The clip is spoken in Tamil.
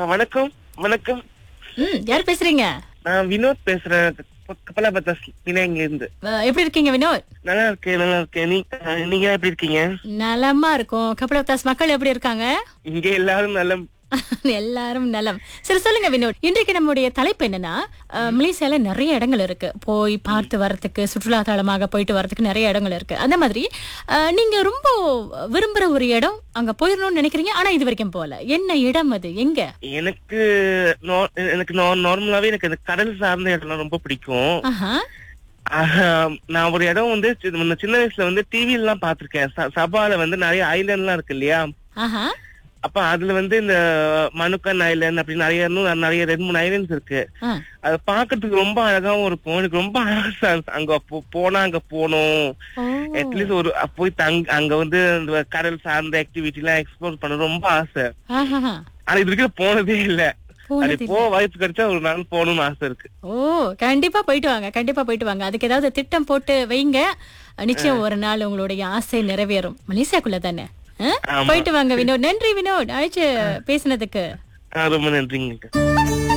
ஆ, வணக்கம் வணக்கம் ம் யார் பேசுறீங்க நான் வினோத் பேசுறேன் கப்பலாபத்தா பினாங்க இருந்து அஹ், எப்படி இருக்கீங்க வினோத் நல்லா இருக்கேன் நல்லா இருக்கேன் நீ ஆ, நீங்க எப்படி இருக்கீங்க நலமா இருக்கும் கபிலதாஸ் மக்கள் எப்படி இருக்காங்க இங்க எல்லாரும் நல்ல எல்லாரும் நலம் சரி சொல்லுங்க வினோத் இன்றைக்கு நம்முடைய தலைப்பு என்னன்னா அஹ், மலேசியால நிறைய இடங்கள் இருக்கு போய் பார்த்து வரதுக்கு சுற்றுலா தலமாக போயிட்டு வரதுக்கு நிறைய இடங்கள் இருக்கு அந்த மாதிரி அஹ், நீங்க ரொம்ப விரும்புற ஒரு இடம் அங்க போயிடணும்னு நினைக்கிறீங்க ஆனா இது வரைக்கும் போகல என்ன இடம் அது எங்க எனக்கு நா- எனக்கு நார்மலாவே எனக்கு அந்த கடல் சார்ந்த இடம்லாம் ரொம்ப பிடிக்கும் ஆஹா ஆஹா, நான் ஒரு இடம் வந்து சி- முன்ன சின்ன வயசுல வந்து டிவி எல்லாம் பாத்திருக்கேன் ச- சபால வந்து நிறைய ஐலாண்ட் எல்லாம் இருக்கு இல்லையா ஆஹா அப்ப அதுல வந்து இந்த மனுக்கன் ஐலாண்ட் அப்படி நிறைய இன்னும் நிறைய ரெண்டு மூணு ஐலாண்ட்ஸ் இருக்கு ஆ. அது பாக்குறதுக்கு ரொம்ப அழகாவும் இருக்கும் எனக்கு ரொம்ப ஆசை அங்க போ- போனா அங்க போகணும் ஓ. அட்லீஸ்ட் ஒரு அ- போய் தங் அங்க வந்து இந்த கடல் சார்ந்த ஆக்டிவிட்டி எல்லாம் எக்ஸ்ப்ளோர் பண்ண ரொம்ப ஆசை ஆஹாஹா. ஆனா இது வரைக்கும் போனதே இல்ல அது போனது போ வாய்ப்பு கிடைச்சா ஒரு நாள் போகணும்னு ஆசை இருக்கு ஓ கண்டிப்பா போயிட்டு வாங்க கண்டிப்பா போயிட்டு வாங்க அதுக்கு ஏதாவது திட்டம் போட்டு வைங்க நிச்சயம் ஒரு நாள் உங்களுடைய ஆசை நிறைவேறும் மலேசியாக்குள்ள தானே ஆ? ஆமா. போயிட்டு வாங்க வினோத் நன்றி வினோத் அழைச்சு பேசினதுக்கு ஆ, ரொம்ப நன்றிங்க